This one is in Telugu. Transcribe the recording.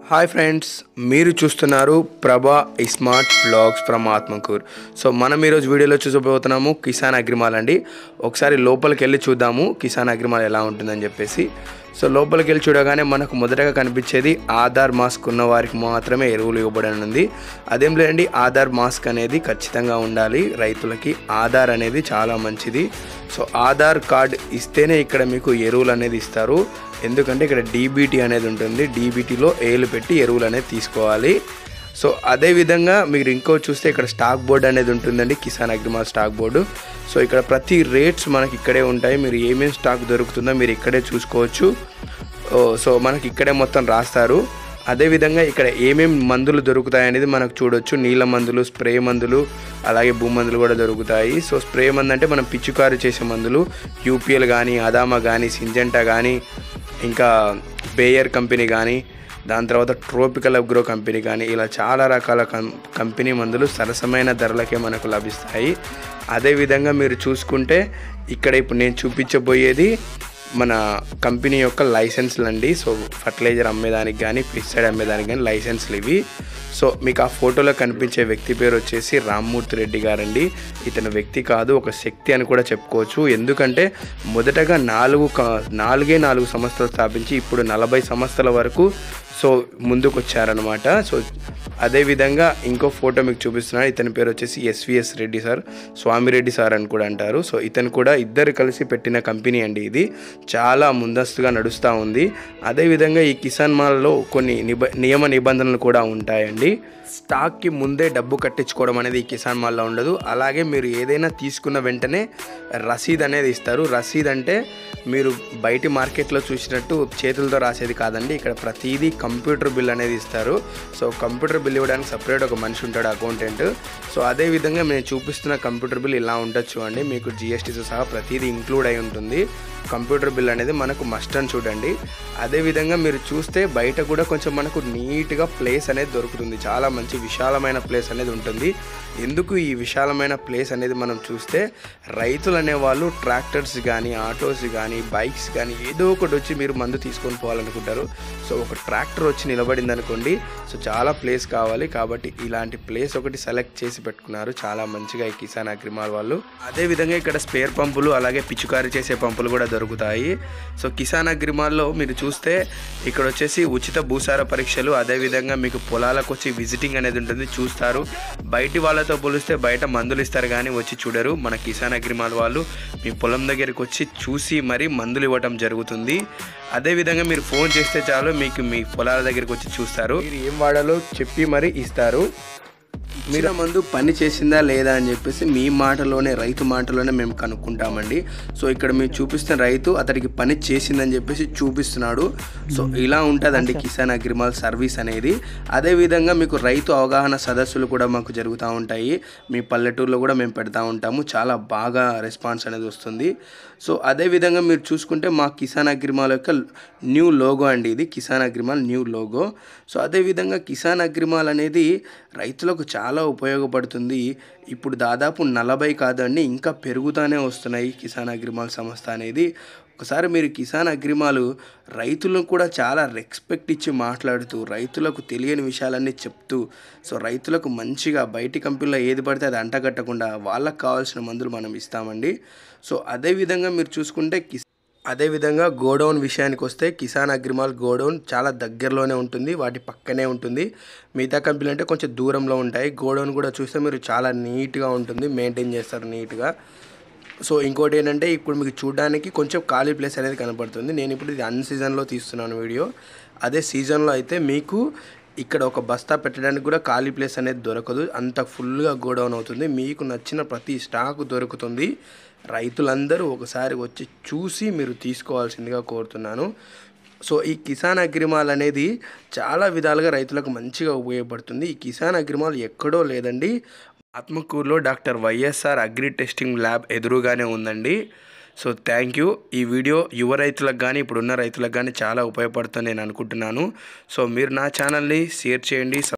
హాయ్ ఫ్రెండ్స్ మీరు చూస్తున్నారు Prabha smart vlogs from Atmakur so మనం ఈరోజు వీడియోలో చూసబోతున్నాము కిసాన్ అగ్రిమాల్ అండి ఒకసారి లోపలికి వెళ్ళి చూద్దాము కిసాన్ అగ్రిమాల్ ఎలా ఉంటుందని చెప్పేసి సో లోపలికి వెళ్ళి చూడగానే మనకు మొదటగా కనిపించేది ఆధార్ మాస్క్ ఉన్న వారికి మాత్రమే ఎరువులు ఇవ్వబడనుంది అదేం లేదండి ఆధార్ మాస్క్ అనేది ఖచ్చితంగా ఉండాలి రైతులకి ఆధార్ అనేది చాలా మంచిది సో ఆధార్ కార్డ్ ఇస్తేనే ఇక్కడ మీకు ఎరువులు అనేది ఇస్తారు ఎందుకంటే ఇక్కడ డీబీటీ అనేది ఉంటుంది డీబీటీలో ఏలు పెట్టి ఎరువులు అనేది తీసుకోవాలి సో అదే విధంగా మీరు ఇంకో చూస్తే ఇక్కడ స్టాక్ బోర్డు అనేది ఉంటుందండి Kisan Agrimall stock board so ఇక్కడ ప్రతి రేట్స్ మనకి ఇక్కడే ఉంటాయి మీరు ఏమేమి స్టాక్ దొరుకుతుందో మీరు ఇక్కడే చూసుకోవచ్చు ఓ, సో మనకి ఇక్కడే మొత్తం రాస్తారు అదేవిధంగా ఇక్కడ ఏమేమి మందులు దొరుకుతాయి అనేది మనకు చూడొచ్చు నీళ్ళ మందులు స్ప్రే మందులు అలాగే భూమందులు కూడా దొరుకుతాయి సో స్ప్రే మందు అంటే మనం పిచ్చుకారు చేసే మందులు యూపీఎల్ కానీ అదామా కానీ సింజెంటా కానీ ఇంకా బేయర్ కంపెనీ కానీ దాని తర్వాత ట్రోపికల్ అగ్రో కంపెనీ కానీ ఇలా చాలా రకాల కం కంపెనీ మందులు సరసమైన ధరలకే మనకు లభిస్తాయి అదేవిధంగా మీరు చూసుకుంటే ఇక్కడ ఇప్పుడు నేను చూపించబోయేది మన కంపెనీ యొక్క లైసెన్స్లు అండి సో ఫర్టిలైజర్ అమ్మేదానికి కానీ పెస్టిసైడ్ అమ్మేదానికి కానీ లైసెన్స్లు ఇవి సో మీకు ఆ ఫోటోలో కనిపించే వ్యక్తి పేరు వచ్చేసి రామ్మూర్తి రెడ్డి గారండి ఇతను వ్యక్తి కాదు ఒక శక్తి అని కూడా చెప్పుకోవచ్చు ఎందుకంటే మొదటగా నాలుగు క- నాలుగే నాలుగు సంస్థలు స్థాపించి ఇప్పుడు నలభై సంస్థల వరకు సో ముందుకు వచ్చారనమాట సో అదేవిధంగా ఇంకో ఫోటో మీకు చూపిస్తున్నాను ఇతని పేరు వచ్చేసి SVS Reddy sir Swamireddy sir అని కూడా అంటారు సో ఇతను కూడా ఇద్దరు కలిసి పెట్టిన కంపెనీ అండి ఇది చాలా ముందస్తుగా నడుస్తూ ఉంది అదేవిధంగా ఈ కిసాన్ మాల్లో కొన్ని నిబ నియమ నిబంధనలు కూడా ఉంటాయండి స్టాక్కి ముందే డబ్బు కట్టించుకోవడం అనేది ఈ కిసాన్ మాల్లో ఉండదు అలాగే మీరు ఏదైనా తీసుకున్న వెంటనే రసీద్ అనేది ఇస్తారు రసీద్ అంటే మీరు బయటి మార్కెట్లో చూసినట్టు చేతులతో రాసేది కాదండి ఇక్కడ ప్రతిదీ కంప్యూటర్ బిల్ అనేది ఇస్తారు సో కంప్యూటర్ బిల్ ఇవ్వడానికి సపరేట్ ఒక మనిషి ఉంటాడు అకౌంటెంట్ సో అదే విధంగా మేము చూపిస్తున్న కంప్యూటర్ బిల్ ఇలా ఉండొచ్చు అండి మీకు జిఎస్టీతో సహా ప్రతిదీ ఇంక్లూడ్ అయి ఉంటుంది కంప్యూటర్ బిల్ అనేది మనకు మస్ట్ అని చూడండి అదేవిధంగా మీరు చూస్తే బయట కూడా కొంచెం మనకు నీట్గా ప్లేస్ అనేది దొరుకుతుంది చాలా మంచి విశాలమైన ప్లేస్ అనేది ఉంటుంది ఎందుకు ఈ విశాలమైన ప్లేస్ అనేది మనం చూస్తే రైతులు అనేవాళ్ళు ట్రాక్టర్స్ కానీ ఆటోస్ కానీ బైక్స్ కానీ ఏదో ఒకటి వచ్చి మీరు మందు తీసుకొని పోవాలనుకుంటారు సో ఒక ట్రాక్టర్ వచ్చి నిలబడింది అనుకోండి సో చాలా ప్లేస్ కావాలి కాబట్టి ఇలాంటి ప్లేస్ ఒకటి సెలెక్ట్ చేసి పెట్టుకున్నారు చాలా మంచిగా ఈ కిసాన్ అగ్రిమాల్ వాళ్ళు అదే విధంగా ఇక్కడ స్పేర్ పంపులు అలాగే పిచుకారి చేసే పంపులు కూడా దొరుకుతాయి సో కిసాన్ అగ్రిమాల్లో మీరు చూస్తే ఇక్కడ వచ్చేసి ఉచిత భూసార పరీక్షలు అదేవిధంగా మీకు పొలాలకు వచ్చి విజిటింగ్ అనేది ఉంటుంది చూస్తారు బయటి వాళ్ళతో పోలిస్తే బయట మందులు ఇస్తారు కానీ వచ్చి చూడరు మన కిసాన్ అగ్రిమాల్ వాళ్ళు మీ పొలం దగ్గరికి వచ్చి చూసి మరీ మందులు ఇవ్వటం జరుగుతుంది అదేవిధంగా మీరు ఫోన్ చేస్తే చాలు మీకు మీ పొలాల దగ్గరికి వచ్చి చూస్తారు మీరు ఏం వాడాలో చెప్పి మరీ ఇస్తారు మీరు ఆ మందు పని చేసిందా లేదా అని చెప్పేసి మీ మాటలోనే రైతు మాటలోనే మేము కనుక్కుంటామండి సో ఇక్కడ మీరు చూపిస్తున్న రైతు అతడికి పని చేసిందని చెప్పేసి చూపిస్తున్నాడు సో ఇలా ఉంటుందండి కిసాన్ అగ్రిమాల్ సర్వీస్ అనేది అదేవిధంగా మీకు రైతు అవగాహన సదస్సులు కూడా మాకు జరుగుతూ ఉంటాయి మీ పల్లెటూరులో కూడా మేము పెడతా ఉంటాము చాలా బాగా రెస్పాన్స్ అనేది వస్తుంది సో అదేవిధంగా మీరు చూసుకుంటే మా కిసాన్ అగ్రిమాల్ యొక్క న్యూ లోగో అండి ఇది Kisan Agrimall new logo so అదేవిధంగా కిసాన్ అగ్రిమాల్ అనేది రైతులకు చాలా ఉపయోగపడుతుంది ఇప్పుడు దాదాపు నలభై కాదండి ఇంకా పెరుగుతూనే వస్తున్నాయి కిసాన్ అగ్రిమాల్ సంస్థ అనేది ఒకసారి మీరు కిసాన్ అగ్రిమాలు రైతులకు కూడా చాలా రెస్పెక్ట్ ఇచ్చి మాట్లాడుతూ రైతులకు తెలియని విషయాలన్నీ చెప్తూ సో రైతులకు మంచిగా బయటి కంపెనీలో ఏది పడితే అది అంటగట్టకుండా వాళ్ళకి కావాల్సిన మందులు మనం ఇస్తామండి సో అదేవిధంగా మీరు చూసుకుంటే కిస్ అదేవిధంగా గోడౌన్ విషయానికి వస్తే కిసాన్ అగ్రిమాల్ గోడౌన్ చాలా దగ్గరలోనే ఉంటుంది వాటి పక్కనే ఉంటుంది మిగతా కంపెనీలు అంటే కొంచెం దూరంలో ఉంటాయి గోడౌన్ కూడా చూస్తే మీరు చాలా నీట్గా ఉంటుంది మెయింటైన్ చేస్తారు నీట్గా సో ఇంకోటి ఏంటంటే ఇప్పుడు మీకు చూడడానికి కొంచెం ఖాళీ ప్లేస్ అనేది కనపడుతుంది నేను ఇప్పుడు ఇది అన్ సీజన్లో తీస్తున్నాను వీడియో అదే సీజన్లో అయితే మీకు ఇక్కడ ఒక బస్తా పెట్టడానికి కూడా ఖాళీ ప్లేస్ అనేది దొరకదు అంత ఫుల్గా గోడౌన్ అవుతుంది మీకు నచ్చిన ప్రతి స్టాక్ దొరుకుతుంది రైతులందరూ ఒకసారి వచ్చి చూసి మీరు తీసుకోవాల్సిందిగా కోరుతున్నాను సో ఈ కిసాన్ అగ్రిమాల్ అనేది చాలా విధాలుగా రైతులకు మంచిగా ఉపయోగపడుతుంది ఈ కిసాన్ అగ్రిమాల్ ఎక్కడో లేదండి ఆత్మకూరులో doctor YSR agri testing lab ఎదురుగానే ఉందండి సో థ్యాంక్ యూ ఈ వీడియో యువ రైతులకు కానీ ఇప్పుడున్న రైతులకు కానీ చాలా ఉపయోగపడుతుంది నేను అనుకుంటున్నాను సో మీరు నా ఛానల్ని షేర్ చేయండి